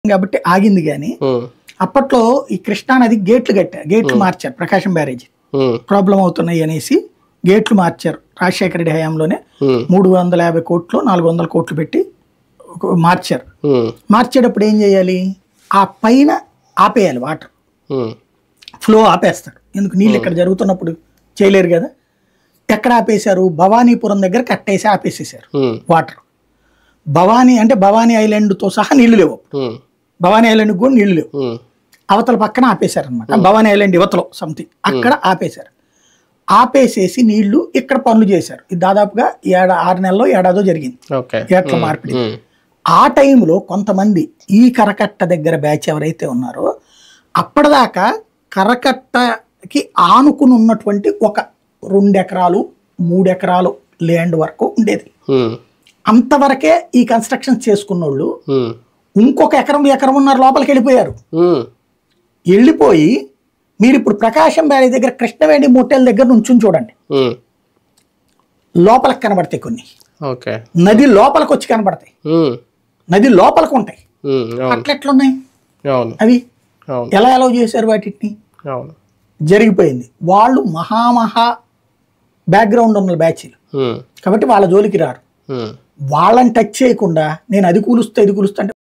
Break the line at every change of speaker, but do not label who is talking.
కాబట్టి ఆగింది కానీ
ఉమ్,
అప్పట్లో ఈ కృష్ణా నది గేట్లు కట్టారు గేట్లు మార్చారు ప్రకాశం బ్యారేజ్
ఉమ్,
ప్రాబ్లం అవుతున్నాయి అనేసి గేట్లు మార్చారు రాజశేఖర రెడ్డి హయాంలోనే
ఉమ్,
మూడు వందల యాభై కోట్లు నాలుగు వందల కోట్లు పెట్టి ఒక- మార్చారు
ఉమ్,
మార్చేటప్పుడు ఏం చేయాలి ఆ పైన ఆపేయాలి వాటర్
ఉమ్,
ఫ్లో ఆపేస్తాడు ఎందుకు నీళ్ళు ఇక్కడ జరుగుతున్నప్పుడు చేయలేరు కదా ఎక్కడ ఆపేశారు భవానీపురం దగ్గర కట్టేసి ఆపేసేసారు
ఉమ్,
వాటర్ భవానీ అంటే భవానీ ఐలాండ్తో సహా నీళ్లు లేవు
ఉమ్,
భవానీ ఐలాండ్కి కూడా నీళ్లు లేవు
ఉమ్,
అవతల పక్కన ఆపేశారు అనమాట భవానీ ఐలాండ్ యువతలో సంథింగ్ అక్కడ ఆపేశారు ఆపేసేసి నీళ్లు ఇక్కడ పనులు చేశారు ఇది దాదాపుగా ఏడా ఆరు నెలల్లో ఏడాదో జరిగింది
ఓకే
ఏట్ల మార్పిడి
ఉమ్,
ఆ టైంలో కొంతమంది ఈ కరకట్ట దగ్గర బ్యాచ్ ఎవరైతే ఉన్నారో అప్పటిదాకా కరకట్టకి ఆనుకుని ఉన్నటువంటి ఒక రెండు ఎకరాలు మూడు ఎకరాలు ల్యాండ్ వరకు ఉండేది
ఉమ్,
అంతవరకే ఈ కన్స్ట్రక్షన్ చేసుకున్నోళ్ళు
ఉమ్,
ఇంకొక ఎకరం ఎకరం ఉన్నారు లోపలికి వెళ్ళిపోయారు
ఉమ్,
వెళ్ళిపోయి మీరు ఇప్పుడు ప్రకాశం బ్యారేజ్ దగ్గర కృష్ణవేణి మోటెల్ దగ్గర నుంచి చూడండి
ఉమ్,
లోపలికి కనబడతాయి కొన్ని
ఓకే
నది లోపలికి వచ్చి కనబడతాయి
ఉమ్,
నది లోపలికి ఉంటాయి
ఉమ్, అవును
అట్లా ఎట్లున్నాయి
అవును
అవి
అవును
ఎలా ఎలా చేశారు వాటిని
అవును
జరిగిపోయింది వాళ్ళు మహామహా బ్యాక్గ్రౌండ్ ఉన్న బ్యాచీలు
ఉమ్,
కాబట్టి వాళ్ళ జోలికి రారు
ఉమ్,
వాళ్ళని టచ్ చేయకుండా నేను అది కూలుస్తా ఇది కూలుస్తా అంటే